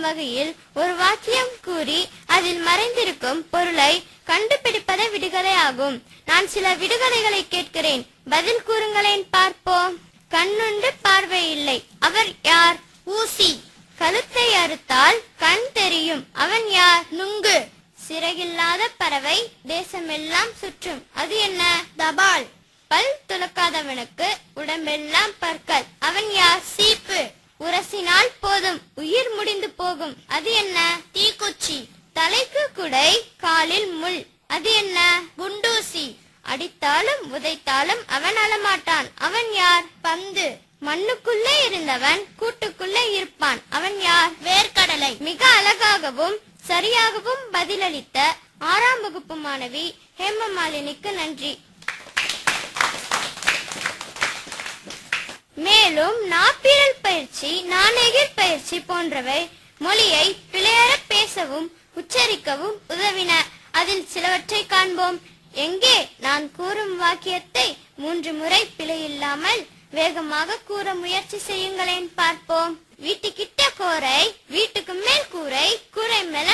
வகையில் ஒரு வாக்கியம் கூறி அதில் மறைந்திருக்கும் பொருளை கண்டுபிடிப்பதே விடுகதை ஆகும் நான் சில விடுகதைகளை கேட்கிறேன் பதில் கூறுங்களேன் பார்ப்போம் கண்ணுண்டு பார்வை இல்லை அவர் யார் ஊசி கழுத்தை அறுத்தால் கண் தெரியும் அவன் யார் நுங்கு சிறகில்லாத பறவை தேசமெல்லாம் சுற்றும் அது என்ன தபால் பல் துலக்காதவனுக்கு உடம்பெல்லாம் பற்கள் அவன் யார் சீப்பு உரசினால் போதும் உயிர் முடிந்து போகும் அது என்ன தீக்குச்சி தலைக்கு குடை காலில் முள் அது என்ன குண்டூசி அடித்தாலும் உதைத்தாலும் அவன் அழமாட்டான் அவன் யார் பந்து மண்ணுக்குள்ளே இருந்தவன் கூட்டுக்குள்ளே இருப்பான் அவன் யார் வேர்க்கடலை மிக அழகாகவும் சரியாகவும் பதிலளித்த ஆறாம் வகுப்பு மாணவி ஹேமமாலினிக்கு நன்றி மேலும் நாப்பிரல் பயிற்சி நாணெகிர் பயிற்சி போன்றவை மொழியை பிழையற பேசவும் உச்சரிக்கவும் உதவின அதில் சிலவற்றை காண்போம் எங்கே நான் கூறும் வாக்கியத்தை மூன்று முறை பிழையில்லாமல் வேகமாக கூற முயற்சி செய்யுங்களேன் பார்ப்போம் வீட்டுக்கிட்ட கோரை வீட்டுக்கு மேல் கூரை கூரை மேல